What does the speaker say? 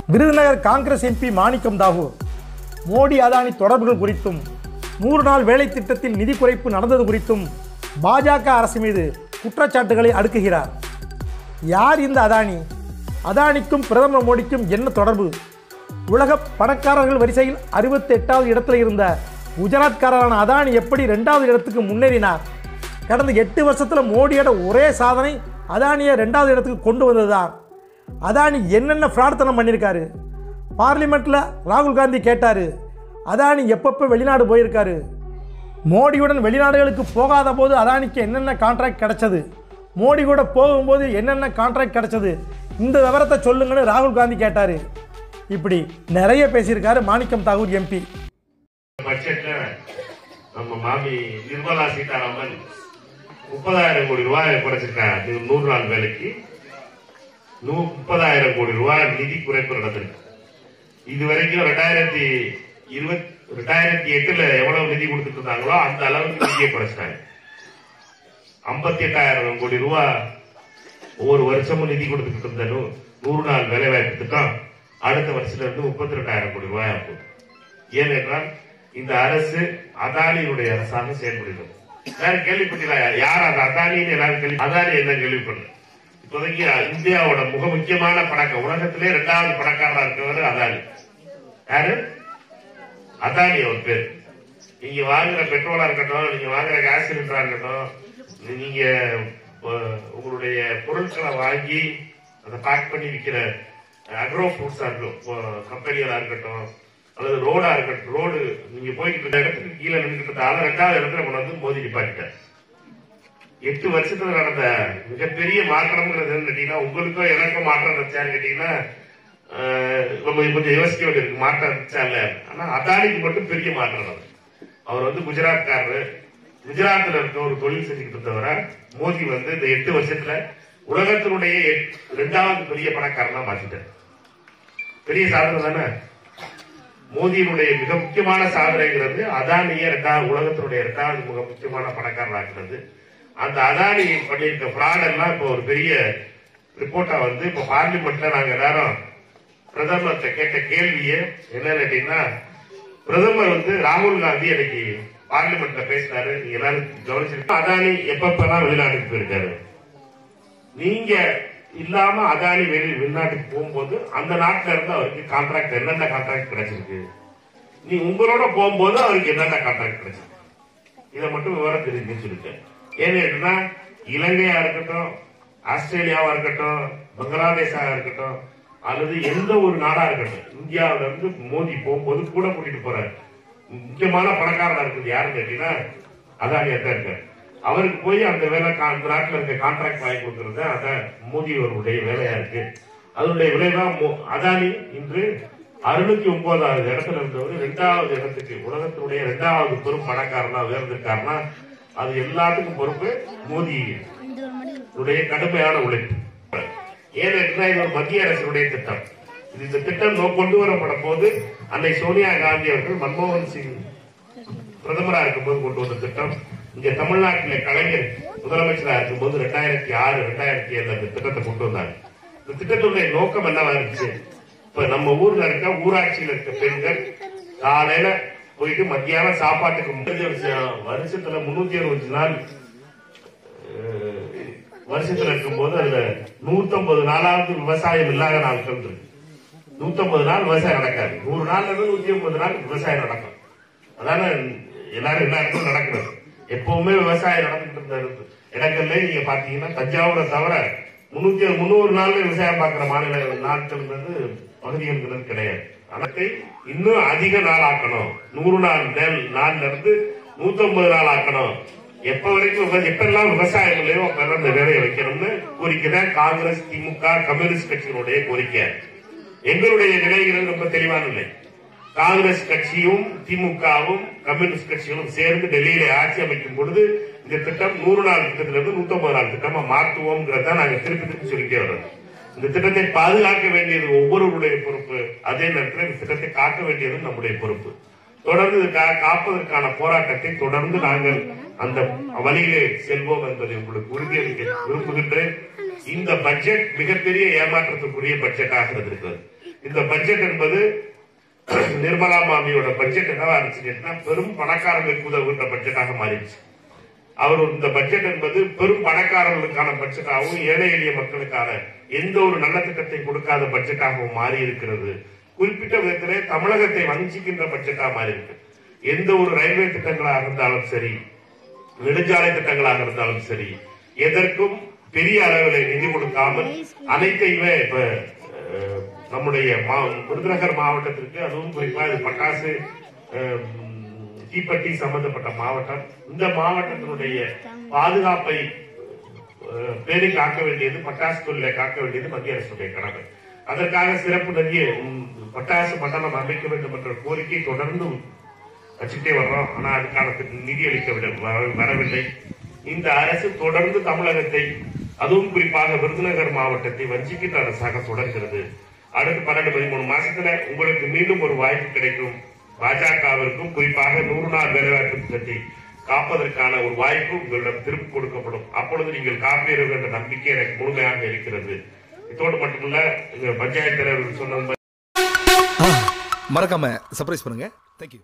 Virudhunagar Congress MP Manickam Tagore Modi Adani தொடர்புகள் குறித்தும் நூறு நாள் வேலை திட்டத்தில் நிதி குறைப்பு நடந்தது குறித்தும் பாஜக அரசு மீது குற்றச்சாட்டுகளை அடுக்குகிறார் யார் இந்த அதானி அதானிக்கும் பிரதமர் மோடிக்கும் என்ன தொடர்பு உலக பணக்காரர்கள் வரிசையில் அறுபத்தி எட்டாவது இடத்துல இருந்த குஜராத்காரரான அதானி எப்படி ரெண்டாவது இடத்துக்கு முன்னேறினார் கடந்த எட்டு வருஷத்தில் மோடியோட ஒரே சாதனை அதானியை ரெண்டாவது இடத்துக்கு கொண்டு வந்ததுதான் அதானி என்னென்ன பிரார்த்தனம் பண்ணியிருக்காரு பார்லிமெண்ட்டில் ராகுல் காந்தி கேட்டார் அதானி எப்பப்போ வெளிநாடு போயிருக்காரு மோடியுடன் வெளிநாடுகளுக்கு போகாத போது அதானிக்கு என்னென்ன கான்ட்ராக்ட் கிடைச்சது மோடி கூட போகும்போது என்னென்ன கான்ட்ராக்ட் கிடைச்சது இந்த விவரத்தை சொல்லுங்கன்னு ராகுல் காந்தி கேட்டார் இப்படி நிறைய பேசியிருக்காரு மாணிக்கம் தாகூர் எம்பி பட்ஜெட்ல நம்ம மாமி நிர்மலா சீதாராமன் முப்பதாயிரம் கோடி ரூபாய் குறைச்சிருக்காங்க இது நூறு நாள் வேலைக்கு நூ- முப்பதாயிரம் கோடி ரூபாய் நிதி குறைப்பு நடந்திருக்கு இது வரைக்கும் ரெண்டாயிரத்தி இருபத்தி ரெண்டாயிரத்தி எட்டுல எவ்வளவு நிதி கொடுத்துட்டு இருந்தாங்களோ அந்த அளவுக்கு நிதியை குறைச்சிட்டாங்க ஐம்பத்தி எட்டாயிரம் கோடி ரூபாய் ஒவ்வொரு வருஷமும் நிதி கொடுத்துட்டு இருந்த நூ- நூறு நாள் வேலை வாய்ப்பு திட்டம் அடுத்த வருஷத்துல இருந்து முப்பத்தி ரெண்டாயிரம் கோடி ரூபாய் ஆகும் ஏனென்றால் இந்த அரசு அதானியினுடைய அரசாக செயல்படுகிறது எல்லாரும் கேள்விப்பட்டீங்களா யார் அது அதானின்னு எல்லாரும் கேள்வி அதானி என்ன கேள்விப்படல இப்போதைக்கு இந்தியாவோட மிக முக்கியமான பணக்க உலகத்திலே இரண்டாவது பணக்காரரா இருக்கிறவர் அதானி யாரு அதானி அவர் பேர் நீங்க வாங்குற பெட்ரோலா இருக்கட்டும் நீங்க வாங்குற கேஸ் சிலிண்டரா இருக்கட்டும் நீங்க அஹ், உங்களுடைய பொருட்களை வாங்கி அதை பேக் பண்ணி விற்கிற அக்ரோ ஃப்ரூட்ஸா இருக்கட்டும் கம்பெனிகளா இருக்கட்டும் அல்லது ரோடா இருக்கட்டும் ரோடு நீங்க போய்கிட்டு இருந்த இடத்துக்கு கீழே நின்றுட்டு இருந்த ஆள ரெண்டாவது இடத்துல கொண்டு வந்து மோதி நிப்பாட்டிட்டார் எட்டு வருஷத்துல நடந்த மிகப்பெரிய மாற்றம்ங்கிறது என்னன்னு கேட்டீங்கன்னா உங்களுக்கும் எனக்கும் மாற்றம் இருந்துச்சான்னு கேட்டீங்கன்னா அஹ், நம்ம கொஞ்சம் யோசிக்க வேண்டியிருக்கு மாற்றம் இருந்துச்சா இல்ல ஆனா அதானிக்கு மட்டும் பெரிய மாற்றம் நடந்தது அவர் வந்து குஜராத்காரரு குஜராத்ல இருக்க ஒரு தொழில் செஞ்சுக்கிட்டு இருந்தவரை மோடி வந்து இந்த எட்டு வருஷத்துல உலகத்தினுடைய எட்- இரண்டாவது பெரிய பணக்காரனா மாத்திட்டார் பெரிய சாதனை தானே மோடியினுடைய மிக முக்கியமான சாதனைங்கிறது அதானிய இரண்டாவது உலகத்தினுடைய இரண்டாவது மிக முக்கியமான பணக்காரனாக்குறது அந்த அதானி பண்ணியிருக்க fraud எல்லாம் இப்போ ஒரு பெரிய ரிப்போர்ட்டா வந்து இப்ப பார்லிமெண்ட்ல நாங்க எல்லாரும் பிரதமர்கிட்ட கேட்ட கேள்வியே என்னன்னு கேட்டீங்கன்னா பிரதமர் வந்து ராகுல் காந்தி அன்னைக்கு பார்லிமெண்ட்ல பேசினாரு நீங்க எல்லாரும் கவனிச்சிருக்கீங்க அதானி எப்பப்பெல்லாம் வெளிநாட்டுக்கு போயிருக்காரு நீங்க இல்லாம அதானி வெளி வெளிநாட்டுக்கு போகும்போது அந்த நாட்டுல இருந்து அவருக்கு கான்ட்ராக்ட் என்னென்ன கான்ட்ராக்ட் கிடைச்சிருக்கு நீ உங்களோட போகும்போது அவருக்கு என்னென்ன கான்ட்ராக்ட் கிடைச்சிருக்கு இதை மட்டும் விவரம் தெரிஞ்சு சொல்லிட்டேன் ஏன்னு கேட்டீங்கன்னா இலங்கையா இருக்கட்டும் ஆஸ்திரேலியாவா இருக்கட்டும் பங்களாதேஷா இருக்கட்டும் அல்லது எந்த ஒரு நாடா இருக்கட்டும் இந்தியாவில இருந்து மோடி போகும்போது கூட கூட்டிட்டு போறாரு முக்கியமான பணக்காரனா இருக்குது யாருன்னு கேட்டீங்கன்னா அதானியா தான் இருக்காரு அவருக்கு போய் அந்த வேலை கா- அந்த நாட்டுல இருக்க கான்ட்ராக்ட் வாங்கி கொடுக்கறது அதான் மோடி அவருடைய வேலையா இருக்கு அதனுடைய விளைவா மோ- அதானி இன்று அறுநூத்தி ஒன்பதாவது இடத்துல இருந்தவர் இரண்டாவது இடத்துக்கு உலகத்தினுடைய இரண்டாவது பெரும் பணக்காரனா உயர்ந்திருக்காருன்னா அது எல்லாத்துக்கும் பொறுப்பு மோடி உடைய கடுமையான உழைப்பு ஏனென்றா இது ஒரு மத்திய அரசினுடைய திட்டம் இது இந்த திட்டம் நோ- கொண்டு வரப்படும் போது அன்னை சோனியா காந்தி அவர்கள் மன்மோகன் சிங் பிரதமரா இருக்கும்போது கொண்டு வந்த திட்டம் இங்க தமிழ்நாட்டில் கலைஞர் முதலமைச்சரா இருக்கும்போது ரெண்டாயிரத்தி ஆறு ரெண்டாயிரத்தி ஏழுல இந்த திட்டத்தை கொண்டு வந்தாங்க இந்த திட்டத்துடைய நோக்கம் என்னவா இருந்துச்சு இப்ப நம்ம ஊர்ல இருக்க ஊராட்சியில இருக்க பெண்கள் காலையில போயிட்டு மத்தியானம் சாப்பாட்டுக்கு முடிஞ்ச விஷயம் வருஷத்துல முன்னூத்தி அறுபது நாள் அஹ், வருஷத்துல இருக்கும்போது அதுல நூத்தம்பது நாளாவது விவசாயம் இல்லாத நாட்கள் இருக்கு நூத்தம்பது நாள் விவசாயம் நடக்காது நூறு நாள்ல இருந்து நூத்தி ஐம்பது நாள் விவசாயம் நடக்கும் அதான எல்லாரும் எல்லா இடத்துலும் நடக்கிறது எப்பவுமே விவசாயம் நடந்துட்டு இருந்த இடங்கள்ல நீங்க பாத்தீங்கன்னா தஞ்சாவூரை தவிர முன்னூத்தி முந்நூறு நாள் விவசாயம் பார்க்கிற மாநில நாட்கள்ன்றது பகுதிகள்ங்கிறது கிடையாது அனத்தை இன்னும் அதிக நாள் ஆக்கணும் நூறு நாள் நெல் நாள்ல இருந்து நூத்தம்பது நாள் ஆக்கணும் எப்ப வரைக்கும் விவ- எப்பெல்லாம் விவசாயம் இல்லையோ அப்பெல்லாம் இந்த வேலையை வைக்கணும்னு கோரிக்கை தான் காங்கிரஸ் திமுக கம்யூனிஸ்ட் கட்சியினுடைய கோரிக்கை எங்களுடைய நிலைகள் ரொம்ப தெளிவான நிலை காங்கிரஸ் கட்சியும் திமுகவும் கம்யூனிஸ்ட் கட்சிகளும் சேர்ந்து டெல்லியில ஆட்சி அமைக்கும் பொழுது இந்த திட்டம் நூறு நாள் திட்டத்திலிருந்து நூத்தம்பது நாள் திட்டமா மாற்றுவோம்ங்கிறத நாங்க திருப்பி திருப்பி சொல்லிட்டே வரோம் இந்த திட்டத்தை பாதுகாக்க வேண்டியது ஒவ்வொருவருடைய பொறுப்பு அதே நேரத்தில் இந்த திட்டத்தை காக்க வேண்டியது நம்முடைய பொறுப்பு தொடர்ந்து இது கா- காப்பதற்கான போராட்டத்தை தொடர்ந்து நாங்கள் அந்த வழியிலே செல்வோம் என்பதை உங்களுக்கு உறுதியளிக்க விரும்புகின்றேன் இந்த பட்ஜெட் மிகப்பெரிய ஏமாற்றத்துக்குரிய பட்ஜெட்டாக இருந்திருக்கிறது இந்த பட்ஜெட் என்பது நிர்மலா மாமியோட பட்ஜெட் என்னவா இருந்துச்சு கேட்டா பெரும் பணக்காரர்களுக்கு உதவுகின்ற பட்ஜெட்டாக மாறிடுச்சு அவர் இந்த பட்ஜெட் என்பது பெரும் பணக்காரர்களுக்கான பட்ஜெட்டாகவும் ஏழை எளிய மக்களுக்கான எந்த ஒரு நல்ல திட்டத்தை கொடுக்காத பட்ஜெட்டாகவும் மாறி இருக்கிறது குறிப்பிட்ட விதத்திலே தமிழகத்தை வஞ்சிக்கின்ற பட்ஜெட்டாக மாறி இருக்கு எந்த ஒரு ரயில்வே திட்டங்களாக இருந்தாலும் சரி நெடுஞ்சாலை திட்டங்களாக இருந்தாலும் சரி எதற்கும் பெரிய அளவில் நிதி கொடுக்காமல் அனைத்தையுமே இப்ப அஹ், நம்முடைய மா- விருதுநகர் மாவட்டத்திற்கு அதுவும் குறிப்பா இது பட்டாசு அஹ், தீப்பெட்டி சம்பந்தப்பட்ட மாவட்டம் இந்த மாவட்டத்தினுடைய பாதுகாப்பை அஹ், பேணி காக்க வேண்டியது பட்டாசு தொழிலை காக்க வேண்டியது மத்திய அரசுடைய கடமை அதற்காக சிறப்பு நிறைய உம், பட்டாசு மண்டலம் அமைக்க வேண்டும் என்ற கோரிக்கை தொடர்ந்து வச்சுட்டே வர்றோம் ஆனா அதுக்கான நிதி அளிக்க விட- வர- வரவில்லை இந்த அரசு தொடர்ந்து தமிழகத்தை அதுவும் குறிப்பாக விருதுநகர் மாவட்டத்தை வஞ்சிக்கின்ற அரசாக தொடர்கிறது அடுத்த பன்னெண்டு பதிமூணு மாசத்துல உங்களுக்கு மீண்டும் ஒரு வாய்ப்பு கிடைக்கும் பாஜகவிற்கும் குறிப்பாக நூறு நாள் வேலைவாய்ப்பு திட்டத்தை காப்பதற்கான ஒரு வாய்ப்பு உங்களிடம் திருப்பி கொடுக்கப்படும் அப்பொழுது நீங்கள் காப்பீர்கள் என்ற நம்பிக்கை எனக்கு முழுமையாக இருக்கிறது இதோடு மட்டுமல்ல இந்த பஞ்சாயத்து தலைவர் சொன்ன மறக்காம சர்ப்ரைஸ் பண்ணுங்க தேங்க்யூ